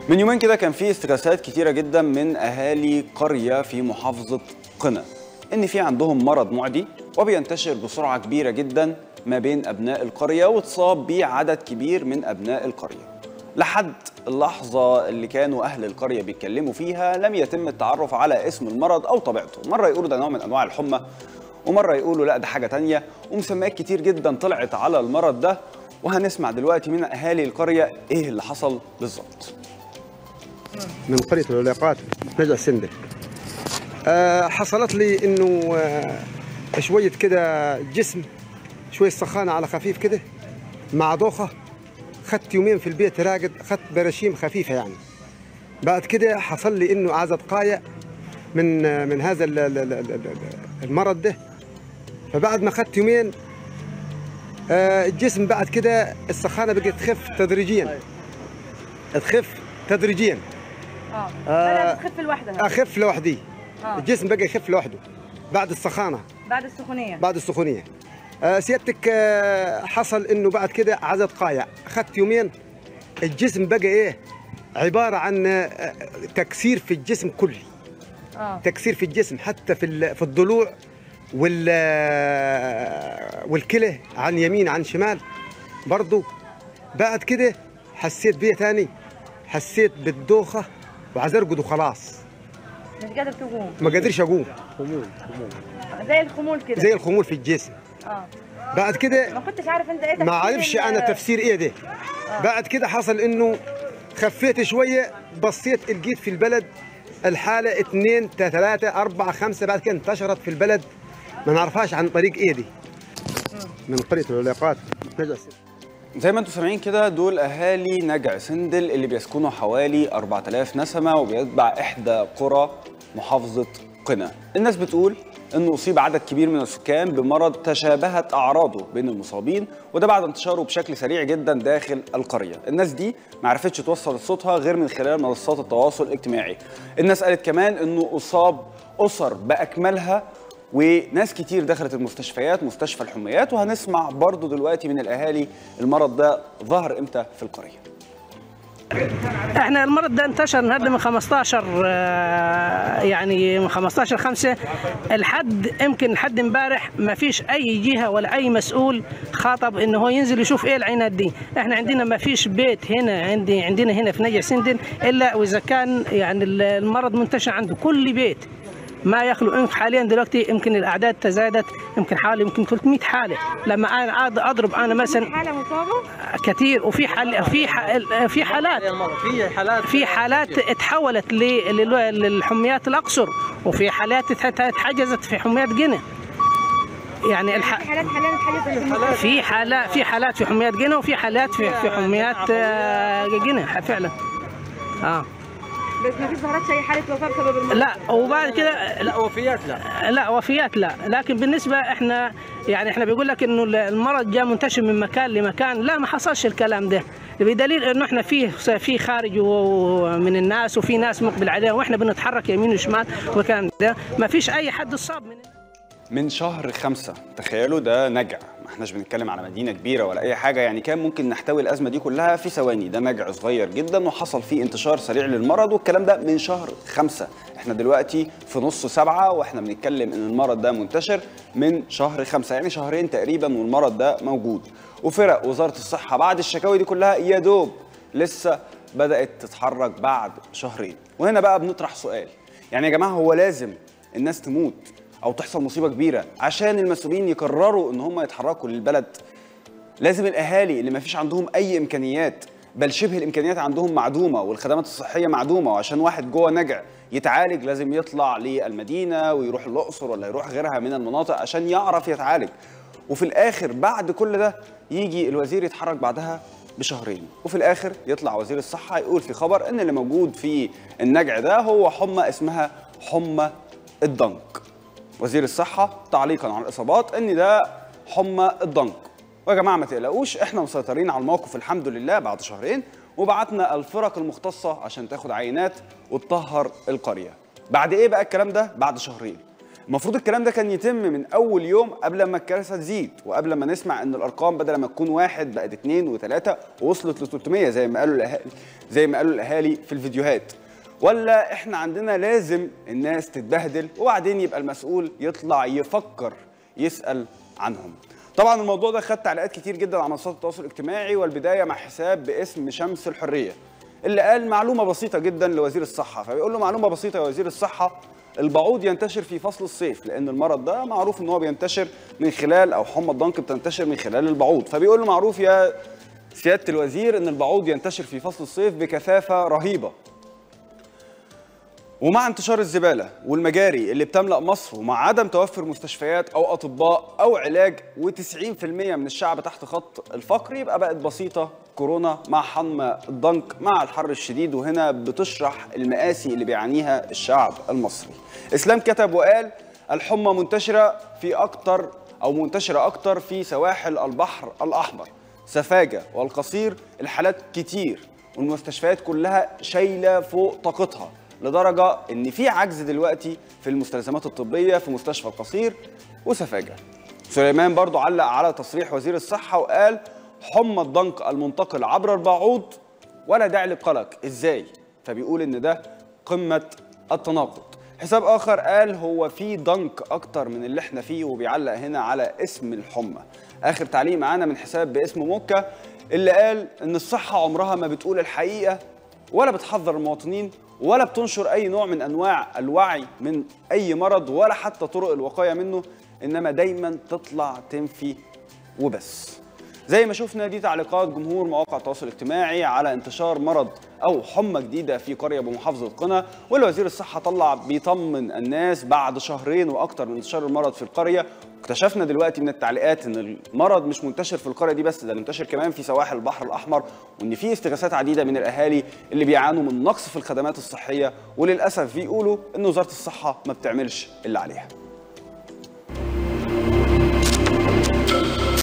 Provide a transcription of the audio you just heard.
من يومين كده كان في استغاثات كتيرة جدا من أهالي قرية في محافظة قنا إن في عندهم مرض معدي وبينتشر بسرعة كبيرة جدا ما بين أبناء القرية واتصاب بيه عدد كبير من أبناء القرية لحد اللحظة اللي كانوا أهل القرية بيتكلموا فيها لم يتم التعرف على اسم المرض أو طبيعته مرة يقولوا ده نوع من أنواع الحمى ومرة يقولوا لا ده حاجة تانية ومسميات كتير جدا طلعت على المرض ده وهنسمع دلوقتي من أهالي القرية إيه اللي حصل بالظبط من قرية العلاقات نجع سندة آه حصلت لي انه آه شوية كده جسم شوية سخانة على خفيف كده مع دوخة خدت يومين في البيت راقد خدت براشيم خفيفة يعني بعد كده حصل لي انه عزت قايع من آه من هذا ال- ال- ال- ال- المرض ده فبعد ما خدت يومين آه الجسم بعد كده السخانة بقت تخف تدريجيا تخف تدريجيا اه آه. بدأت تخف لوحدها اخف لوحدي آه. الجسم بقى يخف لوحده بعد السخانه بعد السخونيه بعد السخونيه آه، سيادتك آه، حصل انه بعد كده عزت قايع اخذت يومين الجسم بقى ايه عباره عن آه، تكسير في الجسم كله اه تكسير في الجسم حتى في ال- في الضلوع وال آه، والكلى عن يمين عن شمال برضو بعد كده حسيت بيه تاني حسيت بالدوخه وعايز ارقد وخلاص مش قادر تقوم ما قادرش اقوم زي الخمول كده زي الخمول في الجسم اه بعد ما كده كنتش عارف انت ايه ما تفسير عارفش ال- انا تفسير ايه ده بعد كده حصل انه خفيت شويه بصيت لقيت في البلد الحاله اثنين ثلاثة أربعة خمسة بعد كده انتشرت في البلد ما نعرفهاش عن طريق ايه دي من قرية العلاقات نجع سن. زي ما انتم سامعين كده دول اهالي نجع سندل اللي بيسكنوا حوالي 4000 نسمه وبيتبع احدى قرى محافظه قنا. الناس بتقول انه اصيب عدد كبير من السكان بمرض تشابهت اعراضه بين المصابين وده بعد انتشاره بشكل سريع جدا داخل القريه. الناس دي ما عرفتش توصل صوتها غير من خلال منصات التواصل الاجتماعي. الناس قالت كمان انه اصاب اسر باكملها وناس كتير دخلت المستشفيات مستشفى الحميات وهنسمع برضو دلوقتي من الاهالي المرض ده ظهر امتى في القريه احنا المرض ده انتشر النهارده من 15 آه، يعني من 15 5 لحد يمكن لحد امبارح ما فيش اي جهه ولا اي مسؤول خاطب انه هو ينزل يشوف ايه العينات دي احنا عندنا ما فيش بيت هنا عندي عندنا هنا في نجع سندن الا واذا كان يعني المرض منتشر عنده كل بيت ما يخلو يمكن حاليا دلوقتي يمكن الاعداد تزايدت يمكن حوالي يمكن 300 حاله لما انا عاد اضرب انا مثلا حاله مصابه كثير وفي حال في ح- في حالات في حالات في حالات اتحولت ل- لل- للحميات الاقصر وفي حالات ات- اتحجزت في حميات جنة يعني الح... في حالات حاليا اتحجزت في حالات في حالات في حميات جنة وفي حالات في في حميات آه، جنة فعلا اه بس ما فيش ظهرتش اي حاله وفاه بسبب المرض لا وبعد كده لا وفيات لا لا وفيات لا لكن بالنسبه احنا يعني احنا بيقول لك انه المرض جاء منتشر من مكان لمكان لا ما حصلش الكلام ده بدليل انه احنا فيه في خارج و- من الناس وفي ناس مقبل عليها واحنا بنتحرك يمين وشمال والكلام ده ما فيش اي حد اصاب من من شهر خمسة تخيلوا ده نجع ما احناش بنتكلم على مدينة كبيرة ولا أي حاجة يعني كان ممكن نحتوي الأزمة دي كلها في ثواني ده نجع صغير جدا وحصل فيه انتشار سريع للمرض والكلام ده من شهر خمسة احنا دلوقتي في نص سبعة واحنا بنتكلم ان المرض ده منتشر من شهر خمسة يعني شهرين تقريبا والمرض ده موجود وفرق وزارة الصحة بعد الشكاوي دي كلها يا دوب لسه بدأت تتحرك بعد شهرين وهنا بقى بنطرح سؤال يعني يا جماعة هو لازم الناس تموت او تحصل مصيبه كبيره عشان المسؤولين يقرروا ان هم يتحركوا للبلد لازم الاهالي اللي ما فيش عندهم اي امكانيات بل شبه الامكانيات عندهم معدومه والخدمات الصحيه معدومه وعشان واحد جوه نجع يتعالج لازم يطلع للمدينه ويروح الاقصر ولا يروح غيرها من المناطق عشان يعرف يتعالج وفي الاخر بعد كل ده يجي الوزير يتحرك بعدها بشهرين وفي الاخر يطلع وزير الصحه يقول في خبر ان اللي موجود في النجع ده هو حمى اسمها حمى الضنك وزير الصحة تعليقا على الإصابات إن ده حمى الضنك ويا جماعة ما تقلقوش إحنا مسيطرين على الموقف الحمد لله بعد شهرين وبعتنا الفرق المختصة عشان تاخد عينات وتطهر القرية بعد إيه بقى الكلام ده؟ بعد شهرين المفروض الكلام ده كان يتم من اول يوم قبل ما الكارثه تزيد وقبل ما نسمع ان الارقام بدل ما تكون واحد بقت اثنين وثلاثه ووصلت ل 300 زي ما قالوا الاهالي زي ما قالوا الاهالي في الفيديوهات ولا احنا عندنا لازم الناس تتبهدل وبعدين يبقى المسؤول يطلع يفكر يسال عنهم طبعا الموضوع ده خد تعليقات كتير جدا على منصات التواصل الاجتماعي والبدايه مع حساب باسم شمس الحريه اللي قال معلومه بسيطه جدا لوزير الصحه فبيقول له معلومه بسيطه يا وزير الصحه البعوض ينتشر في فصل الصيف لان المرض ده معروف ان هو بينتشر من خلال او حمى الضنك بتنتشر من خلال البعوض فبيقول له معروف يا سياده الوزير ان البعوض ينتشر في فصل الصيف بكثافه رهيبه ومع انتشار الزبالة والمجاري اللي بتملأ مصر ومع عدم توفر مستشفيات أو أطباء أو علاج و90% من الشعب تحت خط الفقر يبقى بقت بسيطة كورونا مع حمى الضنك مع الحر الشديد وهنا بتشرح المآسي اللي بيعانيها الشعب المصري إسلام كتب وقال الحمى منتشرة في أكتر أو منتشرة أكتر في سواحل البحر الأحمر سفاجة والقصير الحالات كتير والمستشفيات كلها شايلة فوق طاقتها لدرجه ان في عجز دلوقتي في المستلزمات الطبيه في مستشفى القصير وسفاجه. سليمان برضو علق على تصريح وزير الصحه وقال حمى الضنك المنتقل عبر البعوض ولا داعي للقلق، ازاي؟ فبيقول ان ده قمه التناقض. حساب اخر قال هو في ضنك اكتر من اللي احنا فيه وبيعلق هنا على اسم الحمى. اخر تعليق معانا من حساب باسم موكا اللي قال ان الصحه عمرها ما بتقول الحقيقه ولا بتحذر المواطنين ولا بتنشر اي نوع من انواع الوعي من اي مرض ولا حتى طرق الوقايه منه انما دايما تطلع تنفي وبس زي ما شفنا دي تعليقات جمهور مواقع التواصل الاجتماعي على انتشار مرض او حمى جديده في قريه بمحافظه قنا واللي وزير الصحه طلع بيطمن الناس بعد شهرين واكتر من انتشار المرض في القريه اكتشفنا دلوقتي من التعليقات ان المرض مش منتشر في القريه دي بس ده منتشر كمان في سواحل البحر الاحمر وان في استغاثات عديده من الاهالي اللي بيعانوا من نقص في الخدمات الصحيه وللاسف بيقولوا ان وزاره الصحه ما بتعملش اللي عليها